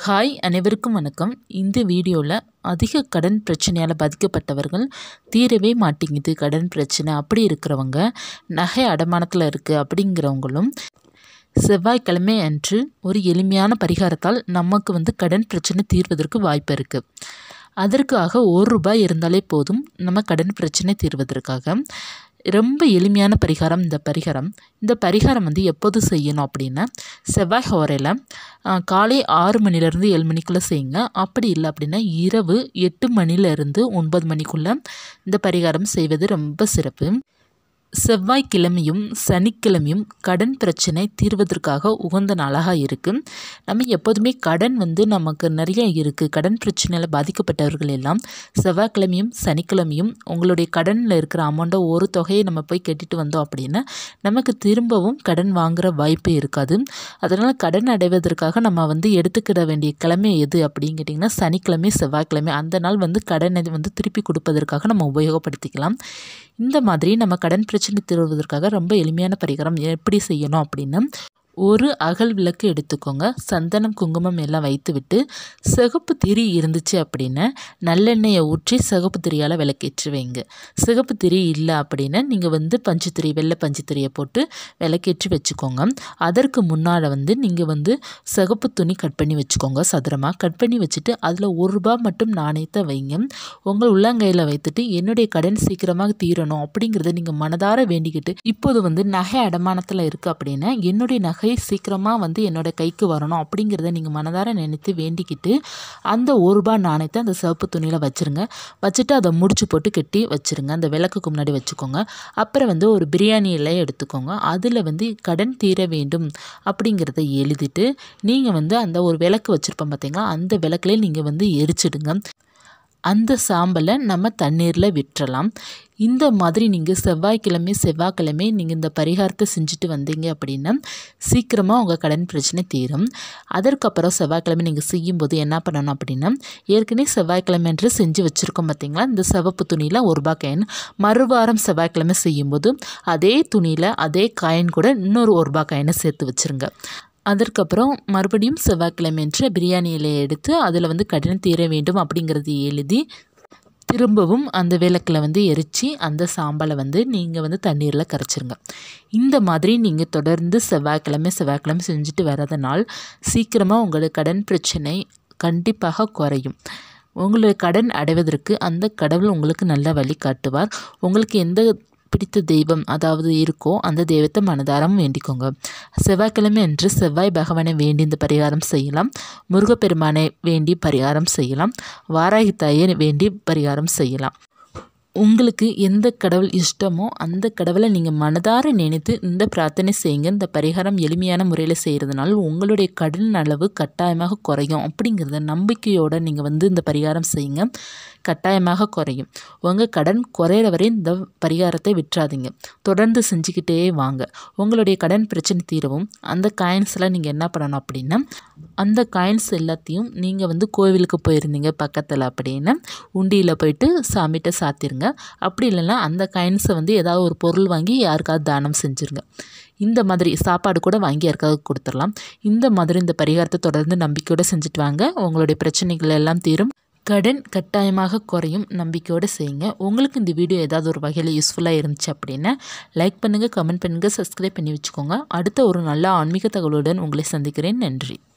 hi அனைவருக்கும் வணக்கம் இந்த வீடியோவில் அதிக கடன் பிரச்சனையால் பாதிக்கப்பட்டவர்கள் தீரவே மாட்டேங்குது கடன் பிரச்சனை அப்படி இருக்கிறவங்க நகை அடமானத்தில் இருக்குது அப்படிங்கிறவங்களும் செவ்வாய்க்கிழமை அன்று ஒரு எளிமையான பரிகாரத்தால் நமக்கு வந்து கடன் பிரச்சனை தீர்வதற்கு வாய்ப்பு இருக்குது அதற்காக ஒரு ரூபாய் இருந்தாலே போதும் நம்ம கடன் பிரச்சனை தீர்வதற்காக ரொம்ப எளிமையான பரிகாரம் இந்த பரிகாரம் இந்த பரிகாரம் வந்து எப்போது செய்யணும் அப்படின்னா செவ்வாய் ஹோரையில் காலை ஆறு மணிலேருந்து ஏழு மணிக்குள்ளே செய்யுங்க அப்படி இல்லை அப்படின்னா இரவு எட்டு மணிலேருந்து ஒன்பது மணிக்குள்ளே இந்த பரிகாரம் செய்வது ரொம்ப சிறப்பு செவ்வாய்க்கிழமையும் சனிக்கிழமையும் கடன் பிரச்சனை தீர்வதற்காக உகந்த நாளாக இருக்குது நம்ம எப்போதுமே கடன் வந்து நமக்கு நிறைய இருக்குது கடன் பிரச்சனையில் பாதிக்கப்பட்டவர்கள் எல்லாம் செவ்வாய்க்கிழமையும் சனிக்கிழமையும் உங்களுடைய கடனில் இருக்கிற அமௌண்ட்டை ஒரு தொகையை நம்ம போய் கட்டிட்டு வந்தோம் அப்படின்னா நமக்கு திரும்பவும் கடன் வாங்குகிற வாய்ப்பு இருக்காது அதனால் கடன் அடைவதற்காக நம்ம வந்து எடுத்துக்கிட வேண்டிய கிழமை எது அப்படின்னு கேட்டிங்கன்னா சனிக்கிழமை செவ்வாய்க்கிழமை அந்த நாள் வந்து கடனை வந்து திருப்பி கொடுப்பதற்காக நம்ம உபயோகப்படுத்திக்கலாம் இந்த மாதிரி நம்ம கடன் பிரச்சனை தீர்வதற்காக ரொம்ப எளிமையான பரிகாரம் எப்படி செய்யணும் அப்படின்னு ஒரு அகல் விளக்கு எடுத்துக்கோங்க சந்தனம் குங்குமம் எல்லாம் வைத்து விட்டு சிகப்பு திரி இருந்துச்சு அப்படின்னா நல்லெண்ணெயை ஊற்றி சிகப்பு திரியால் விளக்கேற்றி வைங்க சிகப்பு திரி இல்லை அப்படின்னா நீங்கள் வந்து பஞ்சுத்திரி வெள்ளை பஞ்சுத்திரியை போட்டு விளக்கேற்றி வச்சுக்கோங்க அதற்கு முன்னால் வந்து நீங்கள் வந்து சிகப்பு துணி கட் பண்ணி வச்சுக்கோங்க சதுரமாக கட் பண்ணி வச்சுட்டு அதில் ஒரு ரூபா மட்டும் நாணயத்தை வைங்க உங்கள் உள்ளங்கையில் வைத்துட்டு என்னுடைய கடன் சீக்கிரமாக தீரணும் அப்படிங்கிறத நீங்கள் மனதார வேண்டிக்கிட்டு இப்போது வந்து நகை அடமானத்தில் இருக்குது அப்படின்னா என்னுடைய நகை நகை சீக்கிரமாக வந்து என்னோட கைக்கு வரணும் அப்படிங்கிறத நீங்கள் மனதார நினைத்து வேண்டிக்கிட்டு அந்த ஒரு ரூபா நாணயத்தை அந்த சிவப்பு துணியில் வச்சுருங்க வச்சுட்டு அதை முடிச்சு போட்டு கட்டி வச்சுருங்க அந்த விளக்குக்கு முன்னாடி வச்சுக்கோங்க அப்புறம் வந்து ஒரு பிரியாணி இலையை எடுத்துக்கோங்க அதில் வந்து கடன் தீர வேண்டும் அப்படிங்கிறத எழுதிட்டு நீங்கள் வந்து அந்த ஒரு விளக்கு வச்சுருப்போம் பார்த்தீங்களா அந்த விளக்குலேயே நீங்கள் வந்து எரிச்சிடுங்க அந்த சாம்பலை நம்ம தண்ணீரில் விட்டுறலாம் இந்த மாதிரி நீங்கள் செவ்வாய்க்கிழமை செவ்வாய்க்கிழமை நீங்கள் இந்த பரிகாரத்தை செஞ்சுட்டு வந்தீங்க அப்படின்னா சீக்கிரமாக உங்கள் கடன் பிரச்சனை தீரும் அதற்கப்புறம் செவ்வாய்க்கிழமை நீங்கள் செய்யும்போது என்ன பண்ணணும் அப்படின்னா ஏற்கனவே செவ்வாய்க்கிழமை என்று செஞ்சு வச்சுருக்கோம் பார்த்தீங்களா இந்த சிவப்பு துணியில் ஒரு ரூபா காயின் மறுவாரம் செவ்வாய்க்கிழமை செய்யும்போது அதே துணியில் அதே காயின் கூட இன்னொரு ஒரு ரூபா காயினை சேர்த்து வச்சுருங்க அதற்கப்புறம் மறுபடியும் செவ்வாய்க்கிழமை என்று பிரியாணி இலையை எடுத்து அதில் வந்து கடன் தீர வேண்டும் அப்படிங்கிறது எழுதி திரும்பவும் அந்த விளக்கில் வந்து எரித்து அந்த சாம்பலை வந்து நீங்கள் வந்து தண்ணீரில் கரைச்சிருங்க இந்த மாதிரி நீங்கள் தொடர்ந்து செவ்வாய்க்கிழமை செவ்வாய்க்கிழமை செஞ்சுட்டு வரதுனால் சீக்கிரமாக உங்களுக்கு கடன் பிரச்சனை கண்டிப்பாக குறையும் உங்களுடைய கடன் அடைவதற்கு அந்த கடவுள் உங்களுக்கு நல்ல வழி காட்டுவார் உங்களுக்கு எந்த பிடித்த தெய்வம் அதாவது இருக்கோ அந்த தெய்வத்தை மனதாரம் வேண்டிக்கோங்க செவ்வாய்க்கிழமை என்று செவ்வாய் பகவானை வேண்டி இந்த பரிகாரம் செய்யலாம் முருகப்பெருமானை வேண்டி பரிகாரம் செய்யலாம் வாராகி தாயை வேண்டி பரிகாரம் செய்யலாம் உங்களுக்கு எந்த கடவுள் இஷ்டமோ அந்த கடவுளை நீங்கள் மனதார நினைத்து இந்த பிரார்த்தனை செய்யுங்க இந்த பரிகாரம் எளிமையான முறையில் செய்கிறதுனால உங்களுடைய கடன் அளவு கட்டாயமாக குறையும் அப்படிங்கிறத நம்பிக்கையோடு நீங்கள் வந்து இந்த பரிகாரம் செய்யுங்க கட்டாயமாக குறையும் உங்கள் கடன் குறையிற வரை இந்த பரிகாரத்தை விட்டுறாதீங்க தொடர்ந்து செஞ்சுக்கிட்டே வாங்க உங்களுடைய கடன் பிரச்சனை தீரவும் அந்த காயின்ஸ்லாம் நீங்கள் என்ன பண்ணணும் அப்படின்னா அந்த காயின்ஸ் எல்லாத்தையும் நீங்கள் வந்து கோவிலுக்கு போயிருந்தீங்க பக்கத்தில் அப்படின்னா உண்டியில் போயிட்டு சாமிகிட்ட சாத்திருங்க அப்படி இல்லைன்னா அந்த காயின்ஸை வந்து ஏதாவது ஒரு பொருள் வாங்கி யாருக்காவது தானம் செஞ்சுருங்க இந்த மாதிரி சாப்பாடு கூட வாங்கி யாருக்காவது கொடுத்துடலாம் இந்த மாதிரி இந்த பரிகாரத்தை தொடர்ந்து நம்பிக்கையோடு செஞ்சுட்டு வாங்க உங்களுடைய பிரச்சனைகள் எல்லாம் தீரும் கடன் கட்டாயமாக குறையும் நம்பிக்கையோடு செய்யுங்க உங்களுக்கு இந்த வீடியோ ஏதாவது ஒரு வகையில் யூஸ்ஃபுல்லாக இருந்துச்சு அப்படின்னா லைக் பண்ணுங்கள் கமெண்ட் பண்ணுங்கள் சப்ஸ்கிரைப் பண்ணி வச்சுக்கோங்க அடுத்த ஒரு நல்ல ஆன்மீக தகவலுடன் உங்களை சந்திக்கிறேன் நன்றி